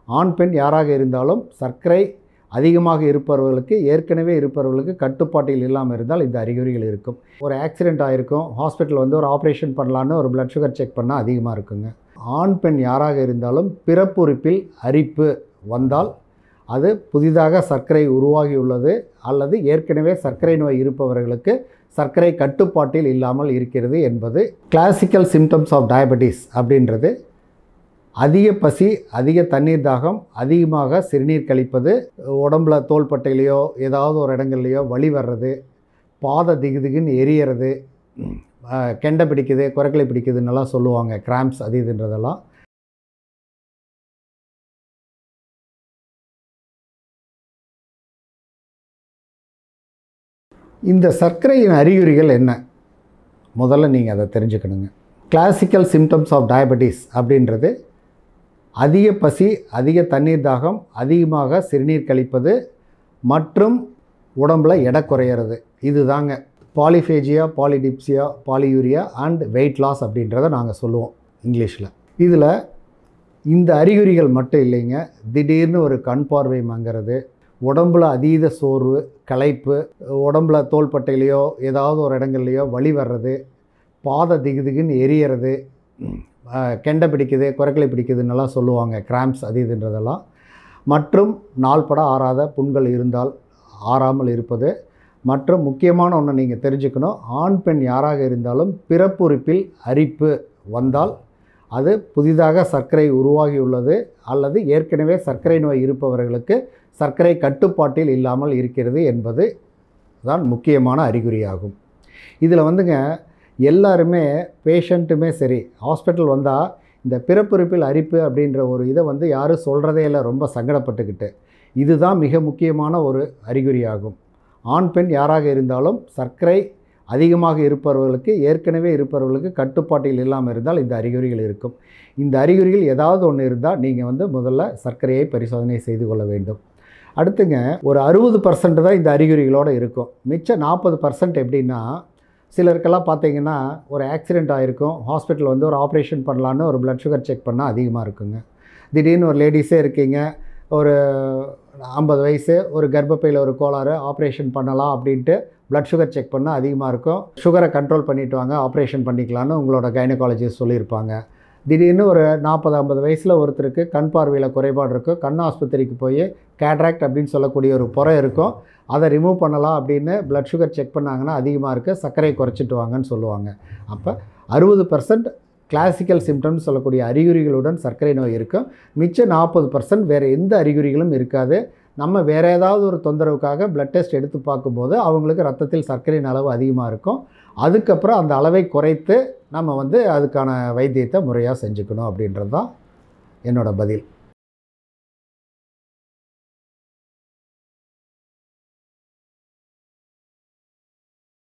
ஆண் பெண் யாராக இருந்தாலும் சர்க்கரை அதிகமாக இருப்பவர்களுக்கு ஏற்கனவே இருப்பவர்களுக்கு கட்டுப்பாட்டில் இல்லாமல் இருந்தால் இந்த அறிகுறிகள் இருக்கும் ஒரு ஆக்சிடெண்ட் ஆகிருக்கும் ஹாஸ்பிட்டல் வந்து ஒரு ஆப்ரேஷன் பண்ணலான்னு ஒரு blood சுகர் செக் பண்ணால் அதிகமாக இருக்குங்க ஆண் பெண் யாராக இருந்தாலும் பிறப்புறுப்பில் அரிப்பு வந்தால் அது புதிதாக சர்க்கரை உருவாகியுள்ளது அல்லது ஏற்கனவே சர்க்கரை நோய் இருப்பவர்களுக்கு சர்க்கரை கட்டுப்பாட்டில் இல்லாமல் இருக்கிறது என்பது கிளாசிக்கல் சிம்டம்ஸ் ஆஃப் டயபெட்டிஸ் அப்படின்றது அதிக பசி அதிக தண்ணீர் தாகம் அதிகமாக சிறுநீர் கழிப்பது உடம்புல தோள்பட்டையிலையோ ஏதாவது ஒரு இடங்கள்லையோ வலி வர்றது பாத திகுதிகுன்னு எரியறது அஹ், கெண்டை பிடிக்குது குரக்கலை பிடிக்குதுன்னெல்லாம் சொல்லுவாங்க கிராம்ப்ஸ் அது இதுன்றதெல்லாம் இந்த சர்க்கரையின் அறிகுறிகள் என்ன முதல்ல நீங்கள் அதை தெரிஞ்சுக்கணுங்க கிளாசிக்கல் சிம்டம்ஸ் ஆஃப் டயபெட்டிஸ் அப்படின்றது அதிக பசி அதிக தண்ணீர் தாகம் அதிகமாக சிறுநீர் கழிப்பது மற்றும் உடம்புல எடை குறையிறது இதுதாங்க polyphagia polydipsia polyuria and weight loss அப்படின்றத நாங்கள் சொல்லுவோம் இங்கிலீஷில் இதில் இந்த அறிகுறிகள் மட்டும் இல்லைங்க திடீர்னு ஒரு கண் பார்வை மங்கிறது உடம்புல அதீத சோர்வு களைப்பு உடம்புல தோள்பட்டையிலையோ ஏதாவது ஒரு இடங்கள்லையோ வலி வர்றது பாத திகுதிகுன்னு எரியறது அஹ், கெண்டை பிடிக்குது குரக்கலை பிடிக்குதுன்னெல்லாம் சொல்லுவாங்க கிராம்ப்ஸ் அது இதுன்றதெல்லாம் மற்றும் நாள்பட ஆறாத புண்கள் இருந்தால் ஆறாமல் இருப்பது மற்றும் முக்கியமான ஒன்று நீங்கள் தெரிஞ்சுக்கணும் ஆண் பெண் யாராக இருந்தாலும் பிறப்புறுப்பில் அரிப்பு வந்தால் அது புதிதாக சர்க்கரை உருவாகியுள்ளது அல்லது ஏற்கனவே சர்க்கரை நோய் இருப்பவர்களுக்கு சர்க்கரை கட்டுப்பாட்டில் இல்லாமல் இருக்கிறது என்பது தான் முக்கியமான அறிகுறியாகும் இதில் வந்துங்க எல்லாருமே பேஷண்ட்டுமே சரி ஹாஸ்பிட்டல் வந்தால் இந்த பிறப்புறுப்பில் அரிப்பு அப்படின்ற ஒரு இதை வந்து யாரும் சொல்கிறதே இல்லை ரொம்ப சங்கடப்பட்டுக்கிட்டு இதுதான் மிக முக்கியமான ஒரு அறிகுறியாகும் ஆண் பெண் யாராக இருந்தாலும் சர்க்கரை அதிகமாக இருப்பவர்களுக்கு ஏற்கனவே இருப்பவர்களுக்கு கட்டுப்பாட்டில் இல்லாமல் இருந்தால் இந்த அறிகுறிகள் இருக்கும் இந்த அறிகுறிகள் ஏதாவது ஒன்று இருந்தால் நீங்கள் வந்து முதல்ல சர்க்கரையை பரிசோதனை செய்து கொள்ள வேண்டும் அடுத்துங்க ஒரு அறுபது பர்சன்ட் தான் இந்த அறிகுறிகளோடு இருக்கும் மிச்சம் நாற்பது பர்சன்ட் எப்படின்னா சிலருக்கெல்லாம் பார்த்தீங்கன்னா ஒரு ஆக்சிடெண்ட் ஆகிருக்கும் ஹாஸ்பிட்டல் வந்து ஒரு ஆப்ரேஷன் பண்ணலான்னு ஒரு blood சுகர் செக் பண்ணால் அதிகமாக இருக்குங்க திடீர்னு ஒரு லேடிஸே இருக்கீங்க ஒரு ஐம்பது வயசு ஒரு கர்ப்பப்பையில் ஒரு கோளாறு ஆப்ரேஷன் பண்ணலாம் அப்படின்ட்டு blood சுகர் செக் பண்ணால் அதிகமாக இருக்கும் சுகரை கண்ட்ரோல் பண்ணிட்டு வாங்க ஆப்ரேஷன் பண்ணிக்கலான்னு உங்களோட கைனகாலஜிஸ்ட் சொல்லியிருப்பாங்க திடீர்னு ஒரு நாற்பது ஐம்பது வயசில் ஒருத்தருக்கு கண் பார்வையில் குறைபாடு இருக்கும் கண் ஆஸ்பத்திரிக்கு போய் கேட்ராக்ட் அப்படின்னு சொல்லக்கூடிய ஒரு புறை இருக்கும் அதை ரிமூவ் பண்ணலாம் அப்படின்னு blood சுகர் செக் பண்ணாங்கன்னா அதிகமாக இருக்குது சர்க்கரை குறைச்சிட்டு வாங்கன்னு சொல்லுவாங்க அப்போ அறுபது பர்சன்ட் கிளாசிக்கல் சிம்டம்ஸ் சொல்லக்கூடிய அறிகுறிகளுடன் சர்க்கரை நோய் இருக்கும் மிச்சம் நாற்பது பர்சன்ட் வேறு எந்த அறிகுறிகளும் இருக்காது நம்ம வேறு ஏதாவது ஒரு தொந்தரவுக்காக blood டெஸ்ட் எடுத்து பார்க்கும்போது அவங்களுக்கு ரத்தத்தில் சர்க்கரையின் அளவு அதிகமாக இருக்கும் அதுக்கப்புறம் அந்த அளவை குறைத்து நம்ம வந்து அதுக்கான வைத்தியத்தை முறையாக செஞ்சுக்கணும் அப்படின்றது தான் என்னோட பதில்